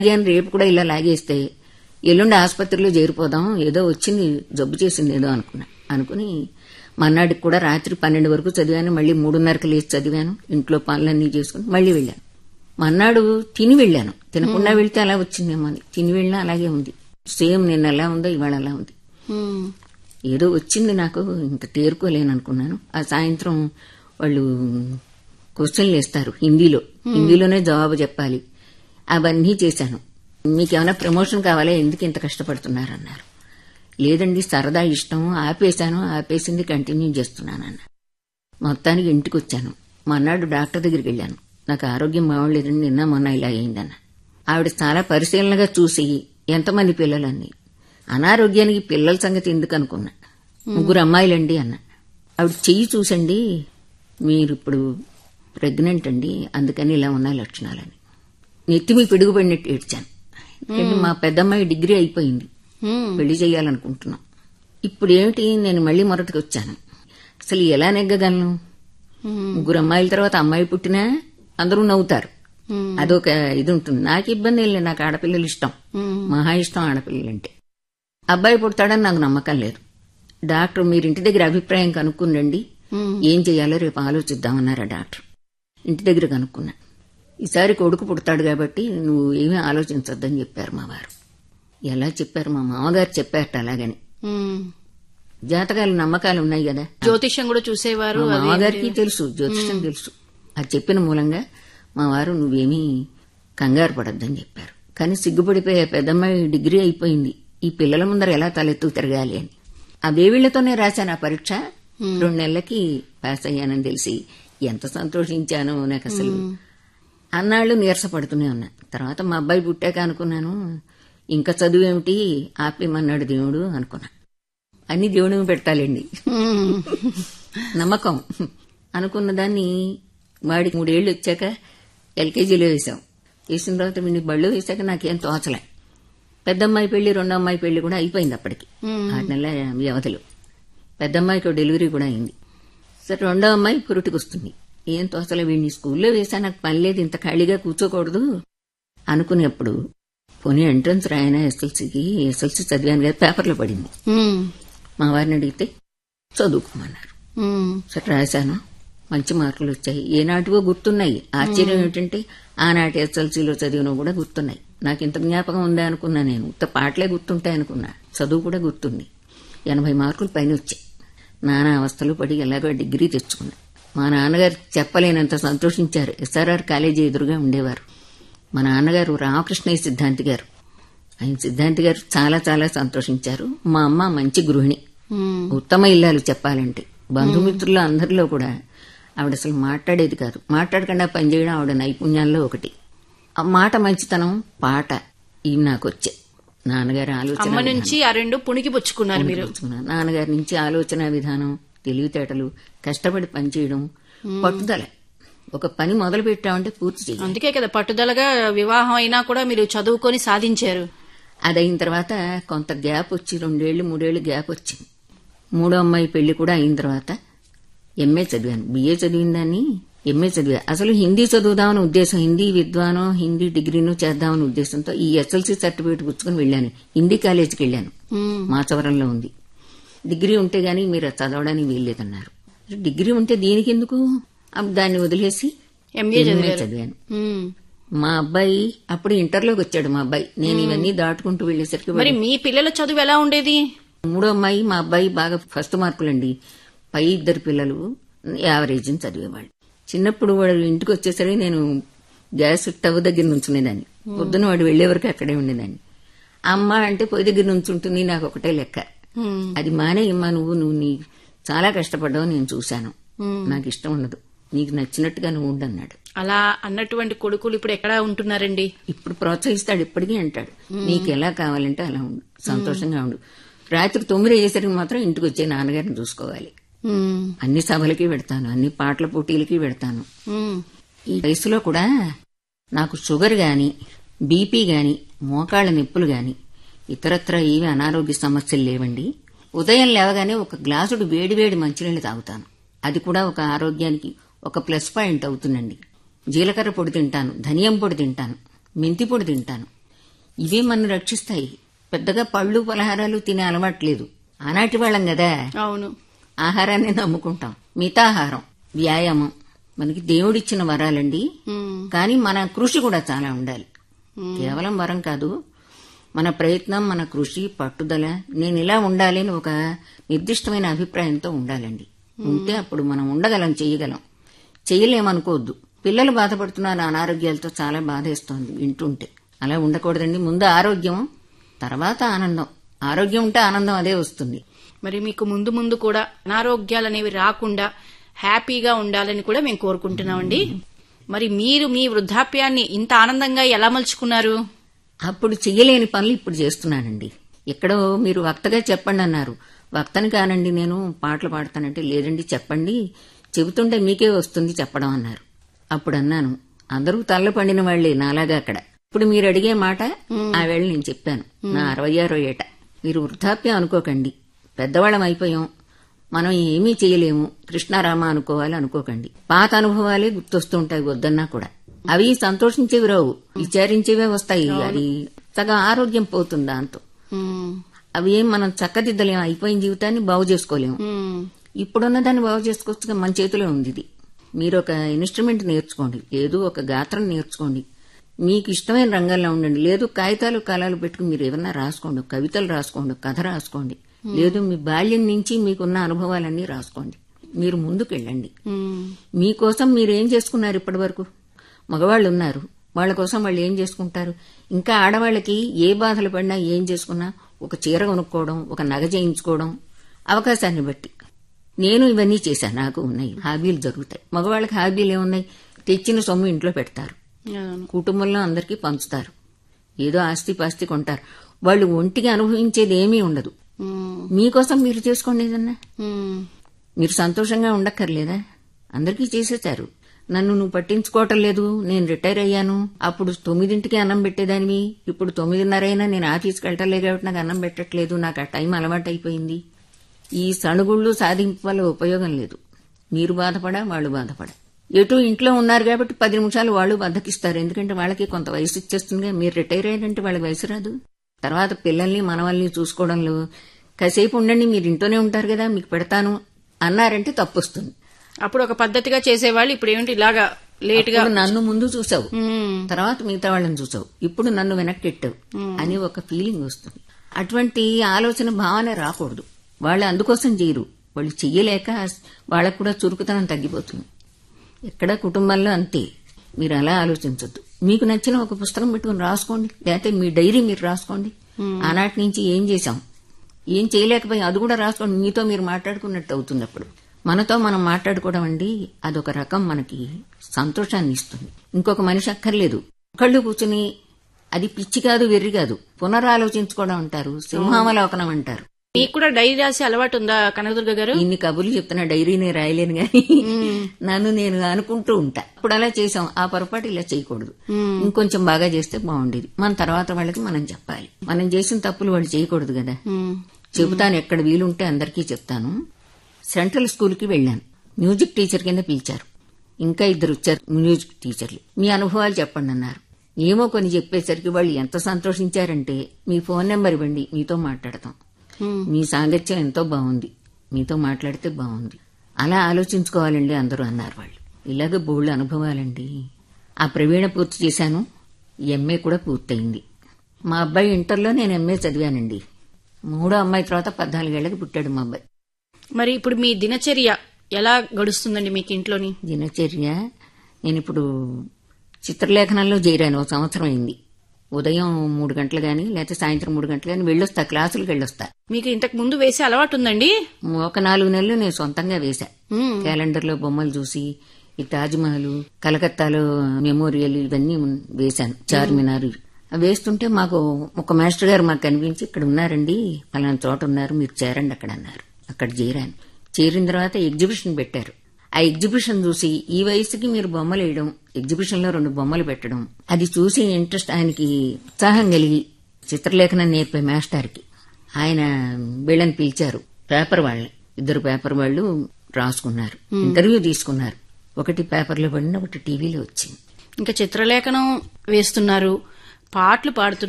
లాగాను రేపు కూడా ఇలా లాగేస్తే ఎల్లుండి ఆసుపత్రిలో చేరిపోదాం ఏదో వచ్చింది జబ్బు చేసింది ఏదో అనుకున్నా అనుకుని మన్నాడికి కూడా రాత్రి పన్నెండు వరకు చదివాను మళ్ళీ మూడున్నరకు లేచి చదివాను ఇంట్లో పనులన్నీ చేసుకుని మళ్ళీ వెళ్ళాను మన్నాడు తిని వెళ్ళాను తినకుండా వెళ్తే అలా వచ్చిందేమో అని తిని వెళ్ళినా అలాగే ఉంది సేమ్ నిన్న ఎలా ఉందో ఇవాళ అలా ఉంది ఉమ్. ఏదో వచ్చింది నాకు ఇంక తేరుకోలేను అనుకున్నాను ఆ సాయంత్రం వాళ్ళు క్వశ్చన్లు వేస్తారు హిందీలో హిందీలోనే జవాబు చెప్పాలి అవన్నీ చేశాను మీకేమైనా ప్రమోషన్ కావాలా ఎందుకు ఇంత కష్టపడుతున్నారన్నారు లేదండి సరదా ఇష్టం ఆపేశాను ఆపేసింది కంటిన్యూ చేస్తున్నానన్న మొత్తానికి ఇంటికి వచ్చాను మన్నాడు డాక్టర్ దగ్గరికి వెళ్ళాను నాకు ఆరోగ్యం బాగోలేదండి నిన్న మొన్న ఇలా అయిందన్న ఆవిడ చాలా పరిశీలనగా చూసి ఎంతమంది పిల్లలని అనారోగ్యానికి పిల్లల సంగతి ఎందుకు అనుకున్నా ముగ్గురు అమ్మాయిలండి అన్న ఆవిడ చెయ్యి చూసండి మీరు ఇప్పుడు ప్రెగ్నెంట్ అండి అందుకని ఇలా ఉన్న లక్షణాలని నెత్తి మీ పిడుగుపడినట్టు ఏడ్చాను ఎందుకంటే మా పెద్దమ్మాయి డిగ్రీ అయిపోయింది ఉమ్. పెళ్లి చేయాలనుకుంటున్నాం ఇప్పుడు ఏమిటి నేను మళ్ళీ మొరటికి వచ్చాను అసలు ఎలా నెగ్గగలను ఉమ్. ముగ్గురు అమ్మాయిల తర్వాత అమ్మాయి పుట్టినా అందరూ నవ్వుతారు ఉమ్. అదొక ఇది ఉంటుంది నాకు ఇబ్బంది ఏం లేదు నాకు ఆడపిల్లలు ఇష్టం ఉమ్. మహా ఇష్టం ఆడపిల్లలంటే అబ్బాయి పుడతాడని నాకు నమ్మకం లేదు డాక్టర్ మీరు ఇంటి దగ్గర అభిప్రాయం కనుక్కునండి ఉమ్. ఏం చేయాలో రేపు ఆలోచిద్దామన్నారు ఆ డాక్టర్ ఇంటి దగ్గర కనుక్కున్నా ఈసారి కొడుకు పుడతాడు కాబట్టి నువ్వు ఏమీ ఆలోచించొద్దని చెప్పారు మా వారు ఎలా చెప్పారు మా మామగారు చెప్పారట అలాగని ఉమ్. జాతకాలు నమ్మకాలు ఉన్నాయి కదా జ్యోతిష్యం కూడా చూసేవారు మా అది మామగారికి తెలుసు జ్యోతిషం తెలుసు అది చెప్పిన మూలంగా మా వారు నువ్వేమీ కంగారు పడద్దని చెప్పారు కానీ సిగ్గుపడిపోయే పెద్దమ్మాయి డిగ్రీ అయిపోయింది ఈ పిల్లల ముందర ఎలా తలెత్తు తిరగాలి అని ఆ వేవిళ్లతోనే రాశాను ఆ పరీక్ష రెండు నెలలకి పాస్ అయ్యానని తెలిసి ఎంత సంతోషించానో నాకు అసలు అన్నాళ్ళు నీరసపడుతూనే ఉన్నా తర్వాత మా అబ్బాయి పుట్టాక అనుకున్నాను ఇంకా చదువేమిటి ఆపేమన్నాడు దేవుడు అనుకున్నా అన్ని దేవుడి మీద పెట్టాలండి ఉమ్. నమ్మకం అనుకున్న దాన్ని వాడికి మూడేళ్లు వచ్చాక ఎల్కేజీలో వేసాం వేసిన తర్వాత వీడిని బళ్ళు వేసాక నాకేం తోచలే పెద్దమ్మాయి పెళ్లి రెండో అమ్మాయి పెళ్లి కూడా అయిపోయింది అప్పటికి ఆరు నెలల వ్యవధిలో పెద్దమ్మాయికి డెలివరీ కూడా అయింది సరే రెండో అమ్మాయి పురుటికి వస్తుంది ఏం తోచలే వీడిని స్కూల్లో వేసా నాకు పని లేదు ఇంత ఖాళీగా కూర్చోకూడదు అనుకునేప్పుడు పోనీ ఎంట్రన్స్ రాయనా ఎస్ఎల్సీకి ఎస్ఎల్సీ చదివాను కదా పేపర్లో పడింది ఉమ్. మా వారిని అడిగితే చదువుకోమన్నారు ఉమ్. సరే రాశాను మంచి మార్కులు వచ్చాయి ఏనాటివో గుర్తున్నాయి ఆశ్చర్యం ఏమిటంటే ఆనాటి ఎస్ఎల్సీలో చదివినవి కూడా గుర్తున్నాయి నాకు ఇంత జ్ఞాపకం ఉందా అనుకున్నా నేను ఉత్త పాటలే గుర్తుంటాయి అనుకున్నా చదువు కూడా గుర్తుంది ఎనభై మార్కులు పైన వచ్చాయి నానా అవస్థలు పడి ఎలాగో డిగ్రీ తెచ్చుకున్నా మా నాన్నగారు చెప్పలేనంత సంతోషించారు ఎస్ఆర్ఆర్ కాలేజీ ఎదురుగా ఉండేవారు మా నాన్నగారు రామకృష్ణయ్య సిద్ధాంతి గారు ఆయన సిద్ధాంతి గారు చాలా చాలా సంతోషించారు మా అమ్మ మంచి గృహిణి ఉమ్. ఉత్తమ ఇల్లాలు చెప్పాలంటే బంధుమిత్రుల అందరిలో కూడా ఆవిడ అసలు మాట్లాడేది కాదు మాట్లాడకుండా పనిచేయడం ఆవిడ నైపుణ్యాల్లో ఒకటి ఆ మాట మంచితనం పాట ఇవి నాకు వచ్చాయి నాన్నగారి ఆలోచన అమ్మ నుంచి ఆ రెండు పుణికి పుచ్చుకున్నారు మీరు నేర్చుకున్నాను. నాన్నగారి నుంచి ఆలోచన విధానం తెలివితేటలు కష్టపడి పనిచేయడం పట్టుదల ఒక పని మొదలు పెట్టామంటే పూర్తి చేయాలి అందుకే కదా పట్టుదలగా వివాహం అయినా కూడా మీరు చదువుకొని సాధించారు అది అయిన తర్వాత కొంత గ్యాప్ వచ్చి రెండేళ్లు మూడేళ్లు గ్యాప్ వచ్చింది మూడో అమ్మాయి పెళ్లి కూడా అయిన తర్వాత ఎంఏ చదివాను బిఏ చదివిన దాన్ని ఎంఏ చదివా అసలు హిందీ చదువుదామని ఉద్దేశం హిందీ విద్వానో హిందీ డిగ్రీనో చేద్దామని ఉద్దేశంతో ఈ ఎస్ఎల్సీ సర్టిఫికేట్ పుచ్చుకుని వెళ్ళాను హిందీ కాలేజీకి వెళ్ళాను ఉమ్. మాచవరంలో ఉంది డిగ్రీ ఉంటే గానీ మీరు అది చదవడానికి వీల్లేదన్నారు డిగ్రీ ఉంటే దీనికి ఎందుకు అప్పుడు దాన్ని వదిలేసి ఎంఏ ఎంఏ చదివారు చదివాను ఉమ్. మా అబ్బాయి అప్పుడు ఇంటర్లోకి వచ్చాడు మా అబ్బాయి నేను ఇవన్నీ దాటుకుంటూ వెళ్లేసరికి మరి మీ పిల్లల చదువు ఎలా ఉండేది మూడో అమ్మాయి మా అబ్బాయి బాగా ఫస్ట్ మార్కులండి పై ఇద్దరు పిల్లలు యావరేజ్ అని చదివేవాళ్ళు చిన్నప్పుడు వాడు ఇంటికి వచ్చేసరికి నేను గ్యాస్ స్టవ్ దగ్గర నుంచునేదాన్ని పొద్దున వాడు వెళ్లే వరకు అక్కడే ఉండేదాన్ని అమ్మ అంటే పొయ్యి దగ్గర నుంచుంటుంది నాకు ఒకటే లెక్క ఉమ్. అది మానేయమ్మా నువ్వు నువ్వు నీ చాలా కష్టపడ్డావు నేను చూశాను నాకు ఇష్టం ఉండదు నీకు నచ్చినట్టుగా నువ్వు ఉండన్నాడు అలా అన్నటువంటి కొడుకులు ఇప్పుడు ఎక్కడ ఉంటున్నారండి ఇప్పుడు ప్రోత్సహిస్తాడు ఇప్పటికీ అంటాడు నీకు ఎలా కావాలంటే అలా ఉండు సంతోషంగా ఉండు రాత్రి తొమ్మిది అయ్యేసరికి మాత్రం ఇంటికి వచ్చే నాన్నగారిని చూసుకోవాలి ఉమ్. అన్ని సభలకి పెడతాను అన్ని పాటల పోటీలకి పెడతాను ఉమ్. ఈ వయసులో కూడా నాకు షుగర్ గాని బీపీ గాని మోకాళ్ళ నొప్పులు గాని ఇతరత్ర ఏవి అనారోగ్య సమస్యలు లేవండి ఉదయం లేవగానే ఒక గ్లాసుడు వేడివేడి మంచినీళ్ళు తాగుతాను అది కూడా ఒక ఆరోగ్యానికి ఒక ప్లస్ పాయింట్ అవుతుందండి జీలకర్ర పొడి తింటాను ధనియం పొడి తింటాను మెంతి పొడి తింటాను ఇవే మన రక్షిస్తాయి పెద్దగా పళ్ళు పలహారాలు తినే అలవాట్లేదు ఆనాటి వాళ్ళం కదా అవును ఆహారాన్ని నమ్ముకుంటాం మితాహారం వ్యాయామం మనకి దేవుడిచ్చిన వరాలండి ఉమ్, కానీ మన కృషి కూడా చాలా ఉండాలి కేవలం వరం కాదు మన ప్రయత్నం మన కృషి పట్టుదల నేను ఇలా ఉండాలి అని ఒక నిర్దిష్టమైన అభిప్రాయంతో ఉండాలండి ఉంటే అప్పుడు మనం ఉండగలం చేయగలం చేయలేమనుకోవద్దు పిల్లలు బాధపడుతున్నారు అనారోగ్యాలతో చాలా బాధేస్తోంది వింటుంటే అలా ఉండకూడదండి ముందు ఆరోగ్యం తర్వాత ఆనందం ఆరోగ్యం ఉంటే ఆనందం అదే వస్తుంది మరి మీకు ముందు ముందు కూడా అనారోగ్యాలు అనేవి రాకుండా హ్యాపీగా ఉండాలని కూడా మేము కోరుకుంటున్నామండి మరి మీరు మీ వృద్ధాప్యాన్ని ఇంత ఆనందంగా ఎలా మలుచుకున్నారు అప్పుడు చెయ్యలేని పనులు ఇప్పుడు చేస్తున్నానండి ఎక్కడో మీరు వక్తగా చెప్పండి అన్నారు వక్తని కానండి నేను పాటలు పాడతానంటే లేదండి చెప్పండి చెబుతుంటే మీకే వస్తుంది చెప్పడం అన్నారు అప్పుడు అన్నాను అందరూ తల్ల పండిన వాళ్లే నాలాగా అక్కడ ఇప్పుడు మీరు అడిగే మాట ఆ వేళ నేను చెప్పాను నా అరవై ఆరో ఏట మీరు వృద్ధాప్యం అనుకోకండి పెద్దవాళ్ళం అయిపోయాం మనం ఏమీ చేయలేము కృష్ణారామ అనుకోవాలి అనుకోకండి పాత అనుభవాలే గుర్తొస్తుంటాయి వద్దన్నా కూడా అవి సంతోషించేవి రావు విచారించేవే వస్తాయి అది సగం ఆరోగ్యం పోతుంది దాంతో ఉమ్, అవి ఏం మనం చక్కదిద్దలేం అయిపోయిన జీవితాన్ని బాగు చేసుకోలేము ఉమ్, ఇప్పుడున్న దాన్ని బాగు చేసుకోవచ్చు మన చేతిలో ఉంది ఇది మీరు ఒక ఇన్స్ట్రుమెంట్ నేర్చుకోండి లేదు ఒక గాత్రం నేర్చుకోండి మీకు ఇష్టమైన రంగంలో ఉండండి లేదు కాగితాలు కళలు పెట్టుకుని మీరు ఏమన్నా రాసుకోండి కవితలు రాసుకోండి కథ రాసుకోండి లేదు మీ బాల్యం నుంచి మీకున్న అనుభవాలన్నీ రాసుకోండి మీరు ముందుకెళ్ళండి ఉమ్, మీకోసం మీరు ఏం చేసుకున్నారు ఇప్పటి వరకు మగవాళ్ళు ఉన్నారు వాళ్ళ కోసం వాళ్ళు ఏం చేసుకుంటారు ఇంకా ఆడవాళ్ళకి ఏ బాధలు పడినా ఏం చేసుకున్నా ఒక చీర కొనుక్కోవడం ఒక నగ చేయించుకోవడం అవకాశాన్ని బట్టి నేను ఇవన్నీ చేశాను నాకు ఉన్నాయి హాబీలు జరుగుతాయి మగవాళ్ళకి హాబీలు ఏమున్నాయి తెచ్చిన సొమ్ము ఇంట్లో పెడతారు అవును. కుటుంబంలో అందరికీ పంచుతారు ఏదో ఆస్తి పాస్తి కొంటారు వాళ్ళు ఒంటికి అనుభవించేది ఏమీ ఉండదు ఉమ్, మీకోసం మీరు చేసుకోండి ఏదన్నా ఉమ్, మీరు సంతోషంగా ఉండక్కర్లేదా అందరికీ చేసేశారు నన్ను నువ్వు పట్టించుకోవటం లేదు నేను రిటైర్ అయ్యాను అప్పుడు తొమ్మిదింటికి అన్నం పెట్టేదానివి ఇప్పుడు తొమ్మిదిన్నర అయినా నేను ఆఫీస్కి వెళ్ళటలేదు కాబట్టి నాకు అన్నం పెట్టట్లేదు నాకు ఆ టైం అలవాటు అయిపోయింది ఈ సణుగుళ్ళు సాధింపు వల్ల ఉపయోగం లేదు మీరు బాధపడా వాళ్ళు బాధపడా ఎటు ఇంట్లో ఉన్నారు కాబట్టి పది నిమిషాలు వాళ్ళు బద్దకిస్తారు ఎందుకంటే వాళ్ళకి కొంత వయసు ఇచ్చేస్తుంది మీరు రిటైర్ అయ్యారంటే వాళ్ళకి వయసు రాదు తర్వాత పిల్లల్ని మనవల్ని చూసుకోవడంలో కాసేపు ఉండండి మీరు ఇంట్లోనే ఉంటారు కదా మీకు పెడతాను అన్నారంటే తప్పు వస్తుంది అప్పుడు ఒక పద్ధతిగా చేసేవాళ్ళు ఇప్పుడు ఏమిటి ఇలాగా లేట్ గా ఇప్పుడు నన్ను ముందు చూసావు ఉమ్, తర్వాత మిగతా వాళ్ళని చూసావు ఇప్పుడు నన్ను వెనక్కెట్టావు అని ఒక ఫీలింగ్ వస్తుంది అటువంటి ఆలోచన భావన రాకూడదు వాళ్ళు అందుకోసం చేయరు వాళ్ళు చెయ్యలేక వాళ్ళకు కూడా చురుకుతనం తగ్గిపోతుంది ఎక్కడ కుటుంబంలో అంతే మీరు అలా ఆలోచించొద్దు మీకు నచ్చిన ఒక పుస్తకం పెట్టుకుని రాసుకోండి లేకపోతే మీ డైరీ మీరు రాసుకోండి ఆనాటి నుంచి ఏం చేశాం ఏం చేయలేకపోయి అది కూడా రాసుకోండి మీతో మీరు మాట్లాడుకున్నట్టు అవుతుంది అప్పుడు మనతో మనం మాట్లాడుకోవడం అండి అదొక రకం మనకి సంతోషాన్ని ఇస్తుంది ఇంకొక మనిషి అక్కర్లేదు ఒకళ్ళు కూర్చుని అది పిచ్చి కాదు వెర్రి కాదు పునరాలోచించుకోవడం అంటారు సింహావలోకనం అంటారు మీకు కూడా డైరీ రాసే అలవాటు ఉందా కనకదుర్గ గారు ఇన్ని కబుర్లు చెప్తున్నా డైరీని రాయలేను గాని నన్ను నేను అనుకుంటూ ఉంటా ఇప్పుడు అలా చేసాం ఆ పొరపాటు ఇలా చేయకూడదు ఇంకొంచెం బాగా చేస్తే బాగుండేది మన తర్వాత వాళ్ళకి మనం చెప్పాలి మనం చేసిన తప్పులు వాళ్ళు చేయకూడదు కదా ఉమ్, చెబుతాను ఎక్కడ వీలుంటే అందరికీ చెప్తాను సెంట్రల్ స్కూల్కి వెళ్ళాను మ్యూజిక్ టీచర్ కింద పిలిచారు ఇంకా ఇద్దరు వచ్చారు మ్యూజిక్ టీచర్లు మీ అనుభవాలు చెప్పండి అన్నారు ఏమో కొన్ని చెప్పేసరికి వాళ్ళు ఎంత సంతోషించారంటే మీ ఫోన్ నెంబర్ ఇవ్వండి మీతో మాట్లాడతాం ఉమ్, మీ సాంగత్యం ఎంతో బాగుంది మీతో మాట్లాడితే బాగుంది అలా ఆలోచించుకోవాలండి అందరూ అన్నారు వాళ్ళు ఇలాగ బోళ్ళు అనుభవాలండి ఆ ప్రవీణ పూర్తి చేశాను ఎంఏ కూడా పూర్తయింది మా అబ్బాయి ఇంటర్లో నేను ఎంఏ చదివానండి మూడో అమ్మాయి తర్వాత పద్నాలుగేళ్లకు పుట్టాడు మా అబ్బాయి మరి ఇప్పుడు మీ దినచర్య ఎలా గడుస్తుందండి మీకు ఇంట్లోని దినచర్య నేను ఇప్పుడు చిత్రలేఖనంలో చేరాను ఒక సంవత్సరం అయింది ఉదయం మూడు గంటలు గాని లేకపోతే సాయంత్రం మూడు గంటలు గాని వెళ్ళొస్తా క్లాసులకు వెళ్ళొస్తా మీకు ఇంతకు ముందు వేసే అలవాటు ఉందండి ఒక నాలుగు నెలలు నేను సొంతంగా వేశా ఉమ్, క్యాలెండర్ లో బొమ్మలు చూసి ఈ తాజ్ మహల్ కలకత్తాలో మెమోరియల్ ఇవన్నీ ఉన్- వేశాను చార్మినార్ అవి వేస్తుంటే మాకు ఒక మాస్టర్ గారు మాకు కనిపించి ఇక్కడ ఉన్నారండి పలానా చోట ఉన్నారు మీరు చేరండి అక్కడ అన్నారు అక్కడ చేరాను చేరిన తర్వాత ఎగ్జిబిషన్ పెట్టారు ఆ ఎగ్జిబిషన్ చూసి ఈ వయసుకి మీరు బొమ్మలు వేయడం ఎగ్జిబిషన్ లో రెండు బొమ్మలు పెట్టడం అది చూసి ఇంట్రెస్ట్ ఆయనకి ఉత్సాహం కలిగి చిత్రలేఖనం నేర్పే మాస్టర్కి ఆయన వీళ్ళని పిలిచారు పేపర్ వాళ్ళని ఇద్దరు పేపర్ వాళ్ళు రాసుకున్నారు ఇంటర్వ్యూ తీసుకున్నారు ఒకటి పేపర్లో పడిన ఒకటి టీవీలో వచ్చింది ఇంకా చిత్రలేఖనం వేస్తున్నారు పాటలు పాడుతున్నారు